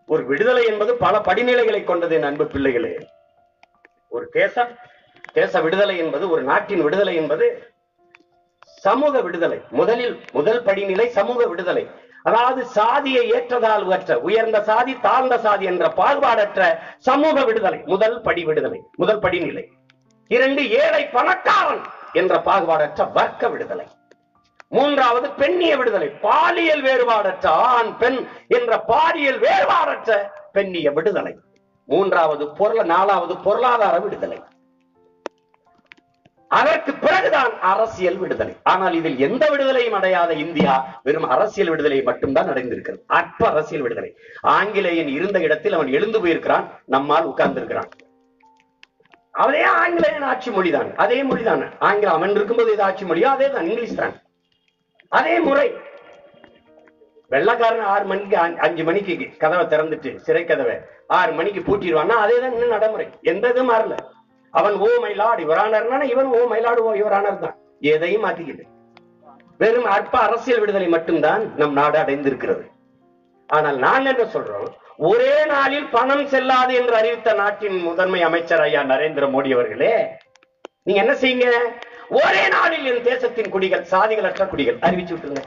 ஒரு விடுதலை என்பது பல படிநிலைகளை கொண்டது என் அன்பு பிள்ளைகளே ஒரு தேசம் தேச விடுதலை என்பது ஒரு நாட்டின் விடுதலை என்பது சமூக விடுதலை முதலில் முதல் படிநிலை சமூக விடுதலை அதாவது சாதியை ஏற்றதாழ்வற்ற உயர்ந்த சாதி தாழ்ந்த சாதி என்ற பாகுபாடற்ற சமூக விடுதலை முதல் படி விடுதலை முதல் படிநிலை இரண்டு ஏழை பணக்காரன் என்ற பாகுபாடற்ற வர்க்க விடுதலை மூன்றாவது பெண்ணிய விடுதலை பாலியல் வேறுபாடற்ற ஆண் பெண் என்ற பாலியல் வேறுபாடற்ற பெண்ணிய விடுதலை மூன்றாவது பொருள நாலாவது பொருளாதார விடுதலை அதற்கு பிறகுதான் அரசியல் விடுதலை ஆனால் இதில் எந்த விடுதலையும் அடையாத இந்தியா வெறும் அரசியல் விடுதலை மட்டும்தான் அடைந்திருக்கிறது அற்ப அரசியல் விடுதலை ஆங்கிலேயன் இருந்த இடத்தில் அவன் எழுந்து போயிருக்கிறான் நம்மால் உட்கார்ந்திருக்கிறான் அதே ஆங்கிலேயன் ஆட்சி மொழிதான் அதே மொழிதான் ஆங்கிலம் அவன் இருக்கும்போது இது ஆட்சி மொழியோ அதே தான் இங்கிலீஷ் தான் அதே முறை வெள்ளக்காரன் ஆறு மணிக்கு அஞ்சு- அஞ்சு மணிக்கு கதவை திறந்துட்டு சிறை கதவை ஆறு மணிக்கு பூட்டிடுவான்னா அதே தான் இன்னும் நடைமுறை எந்த இதுவும் மாறல அவன் ஓ மயிலாடு இவரானர்னா இவன் ஓ மயிலாடு ஓ இவரானர் தான் எதையும் மாத்திக்கிட்டு வெறும் அற்ப அரசியல் விடுதலை மட்டும்தான் நம் நாடு அடைந்திருக்கிறது ஆனால் நாங்க என்ன சொல்றோம் ஒரே நாளில் பணம் செல்லாது என்று அறிவித்த நாட்டின் முதன்மை அமைச்சர் ஐயா நரேந்திர மோடி அவர்களே நீங்க என்ன செய்யுங்க ஒரே நாளில் என் தேசத்தின் குடிகள் சாதிகளற்ற குடிகள் அறிவிச்சு விட்டுருங்க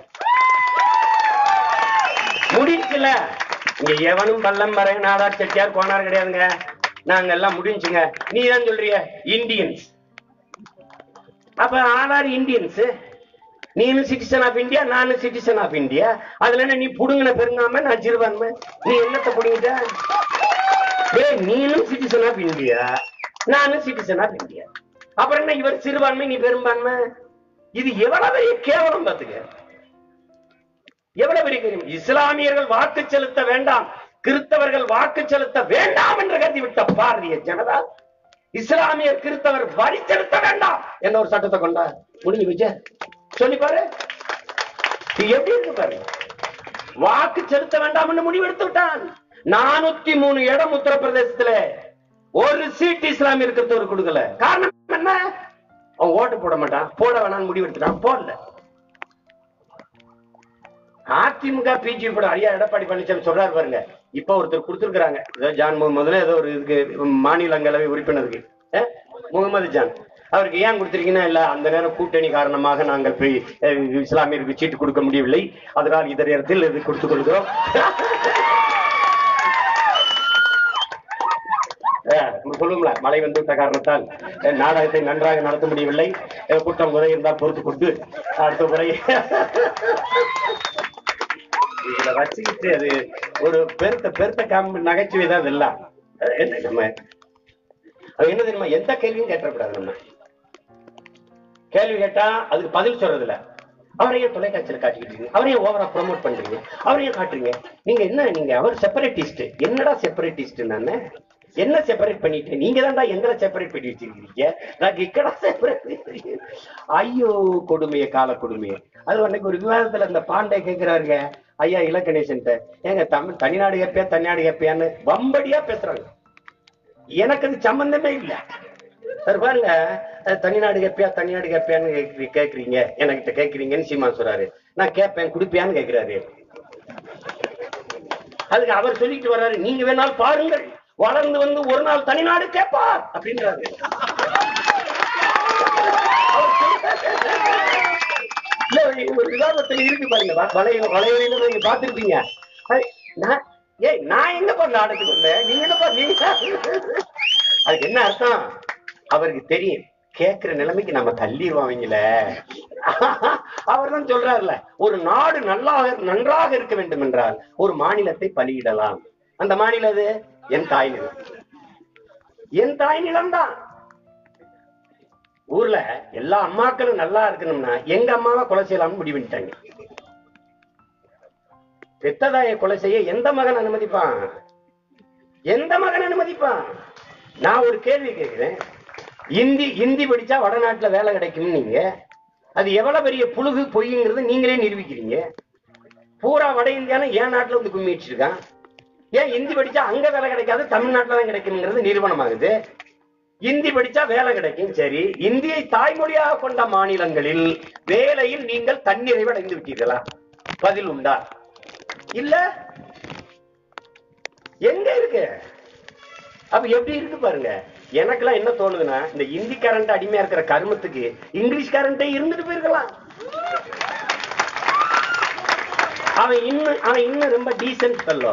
முடிஞ்சுல இங்க எவனும் பள்ளம் வர நாடார் செட்டியார் கோனார் கிடையாதுங்க நாங்க எல்லாம் முடிஞ்சுங்க நீ தான் சொல்றிய இந்தியன்ஸ் அப்ப ஆதார் இந்தியன்ஸ் நீனும் சிட்டிசன் ஆஃப் இந்தியா நானும் சிட்டிசன் ஆஃப் இந்தியா அதுல என்ன நீ புடுங்கின பெருங்காம நான் சிறுபான்மை நீ என்னத்த புடுங்கிட்ட ஏய் நீனும் சிட்டிசன் ஆஃப் இந்தியா நானும் சிட்டிசன் ஆஃப் இந்தியா அப்புறம் என்ன இவர் சிறுபான்மை நீ பெரும்பான்மை இது எவ்வளவு பெரிய கேவலம் பாத்துக்க எவ்வளவு பெரிய காரியம் இஸ்லாமியர்கள் வாக்கு செலுத்த வேண்டாம் கிறிஸ்தவர்கள் வாக்கு செலுத்த வேண்டாம் என்று கருதி விட்ட பாரதிய ஜனதா இஸ்லாமியர் கிறிஸ்தவர் வரி செலுத்த வேண்டாம் என்ற ஒரு சட்டத்தை கொண்டார் முடிஞ்சு விஜய் சொல்லி பாரு இது எப்படி இருக்கு பாரு வாக்கு செலுத்த வேண்டாம் என்று முடிவெடுத்து விட்டான் நானூத்தி மூணு இடம் உத்தரப்பிரதேசத்துல ஒரு சீட் இஸ்லாமியர் கிறிஸ்தவர் கொடுக்கல காரணம் என்ன அவன் ஓட்டு போட மாட்டான் போட வேணாம்னு முடிவெடுத்துட்டான் போடல அதிமுக பிஜி கூட ஐயா எடப்பாடி பழனிசாமி சொல்றாரு பாருங்க இப்ப ஒருத்தர் கொடுத்திருக்காங்க ஏதோ ஜான் முகமதுல ஏதோ ஒரு இதுக்கு மாநிலங்களவை உறுப்பினருக்கு அஹ், முகமது ஜான் அவருக்கு ஏன் கொடுத்திருக்கீங்கன்னா இல்ல அந்த நேரம் கூட்டணி காரணமாக நாங்கள் போய் அஹ், இஸ்லாமியருக்கு சீட்டு கொடுக்க முடியவில்லை அதனால் இதர இடத்தில் இது கொடுத்துக் கொள்கிறோம் அஹ், சொல்லுங்களா மழை வந்து விட்ட காரணத்தால் அஹ், நாடகத்தை நன்றாக நடத்த முடியவில்லை அஹ், குற்றம் குறை இருந்தால் பொறுத்து கொண்டு அடுத்த முறை இதுல வச்சுக்கிட்டு அது ஒரு பெருத்த பெருத்த காம்பு நகைச்சுவை தான் இதெல்லாம் அஹ் என்ன நம்ம அது என்ன தெரியுமா எந்த கேள்வியும் கேட்டக்கூடாது நம்ம கேள்வி கேட்டா அதுக்கு பதில் சொல்றது இல்ல அவரையே தொலைக்காட்சியில காட்டிக்கிட்டு இருக்கீங்க அவரையே ஓவரா ப்ரோமோட் பண்றீங்க அவரையே காட்டுறீங்க நீங்க என்ன நீங்க அவர் செப்பரேட்டிஸ்ட் என்னடா செப்பரேட்டிஸ்ட் நானு என்ன செப்பரேட் பண்ணிட்டு நீங்க தான்டா எங்களை செப்பரேட் பண்ணி வச்சிருக்கீங்க நான் இக்கடா செப்பரேட் ஐயோ கொடுமைய கால கொடுமைய அது அன்னைக்கு ஒரு விவாதத்துல இந்த பாண்டே கேக்குறாருங்க ஐயா இலக்கணேசன் ஏங்க தமிழ் தனிநாடு கேப்பியா தனிநாடு கேப்பியான்னு வம்படியா பேசுறாங்க எனக்கு அது சம்பந்தமே இல்ல சார் பாருங்க அஹ், தனிநாடு கேப்பியா தனிநாடு கேப்பியான்னு கேக்குறீ- கேக்குறீங்க என்கிட்ட கேக்குறீங்கன்னு சீமான் சொல்றாரு நான் கேட்பேன் குடுப்பியான்னு கேக்குறாரு அதுக்கு அவர் சொல்லிட்டு வர்றாரு நீங்க வேணால் பாருங்கள் வளர்ந்து வந்து ஒரு நாள் தனிநாடு கேட்பார் அப்படின்றாரு இல்ல ஒரு விவாதத்துல இருக்கு பாருங்க வ- வளைய வளையல நீங்க பாத்துருப்பீங்க அது, நான் ஏய் நான் எங்கப்பா நாடகத்துக்கு வந்தேன் நீங்க என்னப்பா நீங்க அதுக்கு என்ன அர்த்தம் அவருக்கு தெரியும் கேக்குற நிலைமைக்கு நம்ம தள்ளிடுவோம் அவங்கள அவர் தான் சொல்றாருல ஒரு நாடு நல்லா நன்றாக இருக்க வேண்டும் என்றால் ஒரு மாநிலத்தை பலியிடலாம் அந்த மாநிலம் அது என் தாய் நிலம் என் தாய் நிலம் தான் ஊர்ல எல்லா அம்மாக்களும் நல்லா இருக்கணும்னா எங்க அம்மாவை கொலை செய்யலாம்னு முடிவு பண்ணிட்டாங்க பெத்ததாய கொலை செய்ய எந்த மகன் அனுமதிப்பான் எந்த மகன் அனுமதிப்பான் நான் ஒரு கேள்வி கேட்கிறேன் இந்தி இந்தி படிச்சா வடநாட்டுல வேலை கிடைக்கும் நீங்க அது எவ்வளவு பெரிய புழுகு பொய்ங்கிறது நீங்களே நிரூபிக்கிறீங்க பூரா வட இந்தியான்னு என் நாட்டுல வந்து கும்மி வச்சிருக்கான் ஏன் இந்தி படிச்சா அங்க வேலை கிடைக்காது தமிழ்நாட்டுல தான் கிடைக்குங்கிறது நிரூபணமாகுது இந்தி படிச்சா வேலை கிடைக்கும் சரி இந்தியை தாய்மொழியாக கொண்ட மாநிலங்களில் வேலையில் நீங்கள் தன்னிறைவு அடைந்து விட்டீர்களா பதில் உண்டா இல்ல எங்க இருக்கு அப்ப எப்படி இருக்கு பாருங்க எனக்கெல்லாம் என்ன தோணுதுன்னா இந்த இந்தி கரண்ட் அடிமையா இருக்கிற கருமத்துக்கு இங்கிலீஷ் கரண்டே இருந்துட்டு போயிருக்கலாம் அவன் இன்னும் அவன் இன்னும் ரொம்ப டீசென்ட் ஃபெல்லோ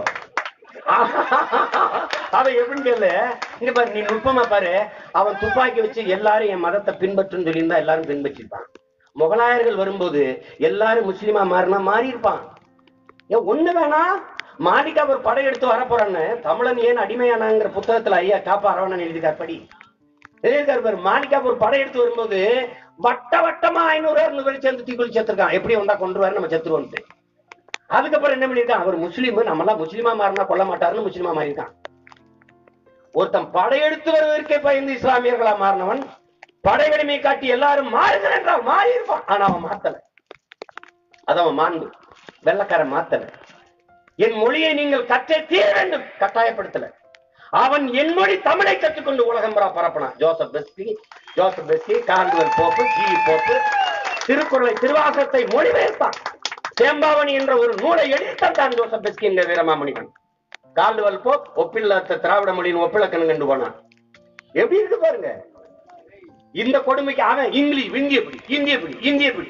அவன் எப்படின்னு கேளு இங்க பாரு நீ நுட்பமா பாரு அவன் துப்பாக்கி வச்சு எல்லாரும் என் மதத்தை பின்பற்றுன்னு சொல்லியிருந்தா எல்லாரும் பின்பற்றிருப்பான் முகலாயர்கள் வரும்போது எல்லாரும் முஸ்லீமா மாறினா மாறி இருப்பான் ஏன் ஒண்ணு வேணாம் மாலிகா ஒரு படையெடுத்து வரப்போறான்னு தமிழன் ஏன் அடிமையானாங்கிற புத்தகத்துல ஐயா காப்பா அரவணன் எழுதிக்கார் படி எழுதியிருக்காரு பாரு மாலிகா ஒரு படையெடுத்து வரும்போது வட்ட வட்டமா ஐநூறு இருநூறு பேர் சேர்ந்து தீக்குள் சேர்த்திருக்கான் எப்படி வந்தா கொண்டுருவாரு நம்ம செத்துருவோம்ட்டு அதுக்கப்புறம் என்ன பண்ணிருக்கான் அவர் முஸ்லீம் நம்ம எல்லாம் முஸ்லீமா மாறினா கொல்ல மாட்டாருன்னு முஸ்லீமா மாறியிருக்கான் ஒருத்தன் படையெடுத்து வருவதற்கே பயந்து இஸ்லாமியர்களா மாறினவன் படை வலிமை காட்டி எல்லாரும் மாறுங்கள் என்றால் மாறி இருப்பான் ஆனா அவன் மாத்தல அது அவன் மாண்பு வெள்ளக்காரன் மாத்தல என் மொழியை நீங்கள் கற்றே தீர வேண்டும் கட்டாயப்படுத்தல அவன் என் மொழி தமிழை கற்றுக்கொண்டு உலகம் புறா பரப்பினான் Joseph Beschi Joseph Beschi Caldwell Pope G Pope திருக்குறளை திருவாசகத்தை மொழிபெயர்த்தான் சேம்பாவணி என்ற ஒரு நூலை எழுதித்தான் ஜோசப் பெஸ்கி என்ற வீரமாமணிவன் கால்டுவல் போப் ஒப்பில்லாத திராவிட மொழியின் ஒப்பிலக்கணம் கண்டு போனான் எப்படி இருக்கு பாருங்க இந்த கொடுமைக்கு அவன் இங்கிலீஷ் இந்திய பிடி இந்திய பிடி இந்திய பிடி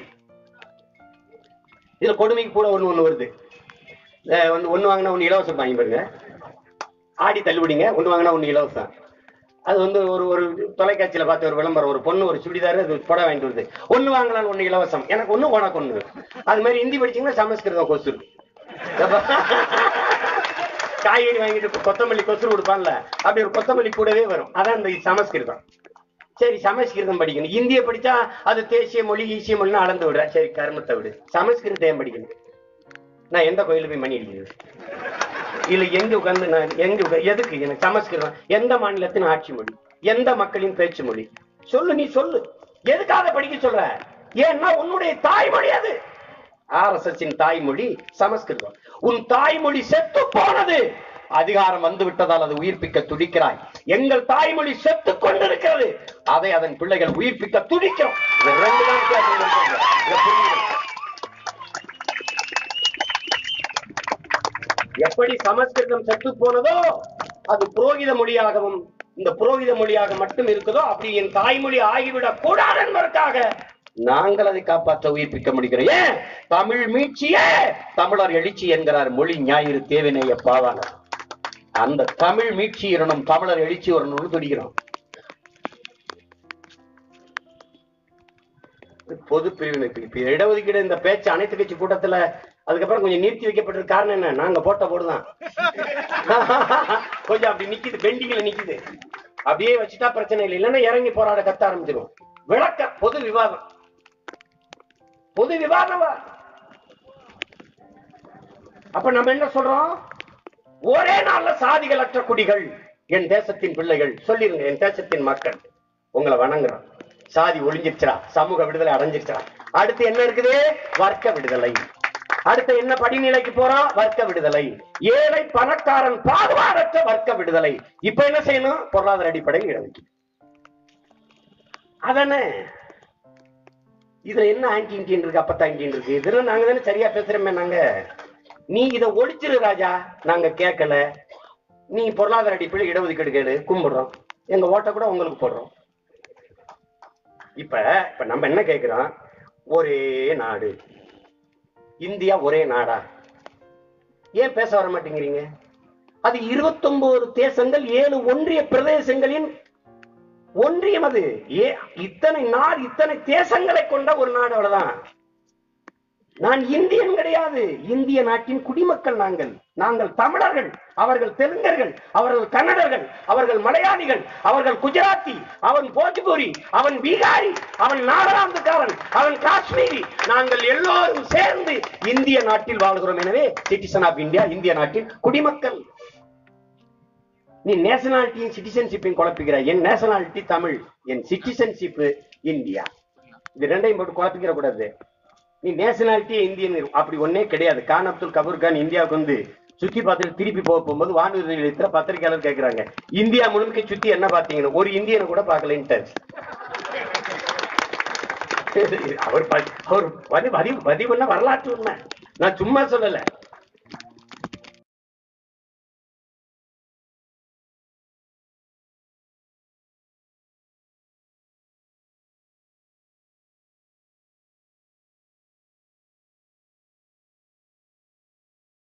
இதுல கொடுமைக்கு கூட ஒண்ணு ஒண்ணு வருது அஹ் வந்து ஒண்ணு வாங்கினா ஒண்ணு இலவசம் வாங்கி பாருங்க ஆடி தள்ளுபடிங்க ஒண்ணு வாங்கினா ஒண்ணு இலவசம் அது வந்து ஒரு ஒரு தொலைக்காட்சியில பார்த்த ஒரு விளம்பரம் ஒரு பொண்ணு ஒரு சுடிதார் அது புடவை வாங்கிட்டு வருது ஒண்ணு வாங்கலாம் ஒண்ணு இலவசம் எனக்கு ஒண்ணு உனக்கு ஒண்ணு அது மாதிரி ஹிந்தி படிச்சீங்கன்னா சமஸ்கிருதம் கொசு காய்கறி வாங்கிட்டு கொத்தமல்லி கொசு கொடுப்பான்ல அப்படி ஒரு கொத்தமல்லி கூடவே வரும் அதான் இந்த சமஸ்கிருதம் சரி சமஸ்கிருதம் படிக்கணும் இந்திய படிச்சா அது தேசிய மொழி ஈசிய மொழின்னு அளந்து விடுற சரி கர்மத்தை விடு சமஸ்கிருதம் ஏன் படிக்கணும் நான் எந்த கோயிலுக்கு போய் மணி அடிக்கிறது இல்ல எங்க உட்கார்ந்து நான் எங்க உட்கார்ந்து- எதுக்கு எனக்கு சமஸ்கிருதம் எந்த மாநிலத்தின் ஆட்சி மொழி எந்த மக்களின் பேச்சு மொழி சொல்லு நீ சொல்லு எதுக்காக படிக்க சொல்ற ஏன்னா உன்னுடைய தாய்மொழி அது ஆர்எஸ்எஸ் தாய்மொழி சமஸ்கிருதம் உன் தாய்மொழி செத்து போனது அதிகாரம் வந்து விட்டதால் அதை உயிர்ப்பிக்க துடிக்கிறாய் எங்கள் தாய்மொழி செத்து கொண்டிருக்கிறது அதை அதன் பிள்ளைகள் உயிர்ப்பிக்க துடிக்கிறோம் இது ரெண்டு தான் வித்தியாசம் இருக்கு. இதை புரிஞ்சுக்கணும். எப்படி சமஸ்கிருதம் செத்து போனதோ அது புரோகித மொழியாகவும் இந்த புரோகித மொழியாக மட்டும் இருக்குதோ அப்படி என் தாய்மொழி ஆகிவிடக் கூடாது என்பதற்காக நாங்கள் அதை காப்பாற்ற உயிர்ப்பிக்க முடிகிறோம் ஏன் தமிழ் மீட்சியே தமிழர் எழுச்சி என்கிறார் மொழி ஞாயிறு தேவினைய பாவாளர் அந்த தமிழ் மீட்சி இரணும் தமிழர் எழுச்சி வரணும்னு துடிக்கிறோம் பொது பிரிவினைப்பு இப்ப இடஒதுக்கீடு இந்த பேச்சு அனைத்து கட்சி கூட்டத்துல அதுக்கப்புறம் கொஞ்சம் நிறுத்தி வைக்கப்பட்டது காரணம் என்ன நாங்க போட்ட போடுதான் கொஞ்சம் அப்படி நிக்குது பெண்டிங்ல நிக்குது அப்படியே வச்சுட்டா பிரச்சனை இல்லை இல்லைன்னா இறங்கி போராட கத்த ஆரம்பிச்சிடும் விளக்க பொது விவாதம் பொது விவாதம் அப்ப நம்ம என்ன சொல்றோம் ஒரே நாள்ல சாதிகளற்ற குடிகள் என் தேசத்தின் பிள்ளைகள் சொல்லிருங்க என் தேசத்தின் மக்கள் உங்களை வணங்குறோம் சாதி ஒளிஞ்சிருச்சா சமூக விடுதலை அடைஞ்சிருச்சா அடுத்து என்ன இருக்குது வர்க்க விடுதலை அடுத்து என்ன படிநிலைக்கு போறோம் வர்க்க விடுதலை ஏழை பணக்காரன் பாதுகாப்பற்ற வர்க்க விடுதலை இப்ப என்ன செய்யணும் பொருளாதார அடிப்படையில் இடஒதுக்கீடு அதானே இதுல என்ன ஆன்டி இன்டியன் இருக்கு அப்பத்தா இன்டியன் இருக்கு இதெல்லாம் நாங்க தானே சரியா பேசுறோமே நாங்க நீ இத ஒழிச்சிரு ராஜா நாங்க கேட்கல நீ பொருளாதார அடிப்படையில் இடஒதுக்கீடு கேளு கும்பிடுறோம் எங்க ஓட்ட கூட உங்களுக்கு போடுறோம் இப்ப இப்ப நம்ம என்ன கேக்குறோம் ஒரே நாடு இந்தியா ஒரே நாடா ஏன் பேச வர மாட்டேங்கிறீங்க அது 29 தேசங்கள் ஏழு ஒன்றிய பிரதேசங்களின் ஒன்றியம் அது ஏ இத்தனை நாடு இத்தனை தேசங்களை கொண்ட ஒரு நாடு அவ்வளவுதான் நான் இந்தியன் கிடையாது இந்திய நாட்டின் குடிமக்கள் நாங்கள் நாங்கள் தமிழர்கள் அவர்கள் தெலுங்கர்கள் அவர்கள் கன்னடர்கள் அவர்கள் மலையாளிகள் அவர்கள் குஜராத்தி அவன் போஜ்பூரி அவன் பீகாரி அவன் நாகாலாந்துக்காரன் அவன் காஷ்மீரி நாங்கள் எல்லோரும் சேர்ந்து இந்திய நாட்டில் வாழ்கிறோம் எனவே சிட்டிசன் ஆஃப் இந்தியா இந்திய நாட்டின் குடிமக்கள் நீ நேஷனாலிட்டியும் சிட்டிசன்ஷிப்பையும் குழப்பிக்கிற என் நேஷனாலிட்டி தமிழ் என் சிட்டிசன்ஷிப் இந்தியா இது ரெண்டையும் போட்டு குழப்பிக்கிற கூடாது நீ நேஷனாலிட்டி இந்தியன் அப்படி ஒன்னே கிடையாது கான் அப்துல் கபூர் கான் இந்தியாவுக்கு வந்து சுத்தி பார்த்துட்டு திருப்பி போக போகும்போது வானொலி நிலையத்துல பத்திரிகையாளர் கேக்குறாங்க இந்தியா முழுக்க சுத்தி என்ன பாத்தீங்கன்னு ஒரு இந்தியனை கூட பார்க்கலன்ட்டு அவர் ப- அவர் பதிவு பதிவு பதிவுன்னா வரலாற்று உண்மை நான் சும்மா சொல்லல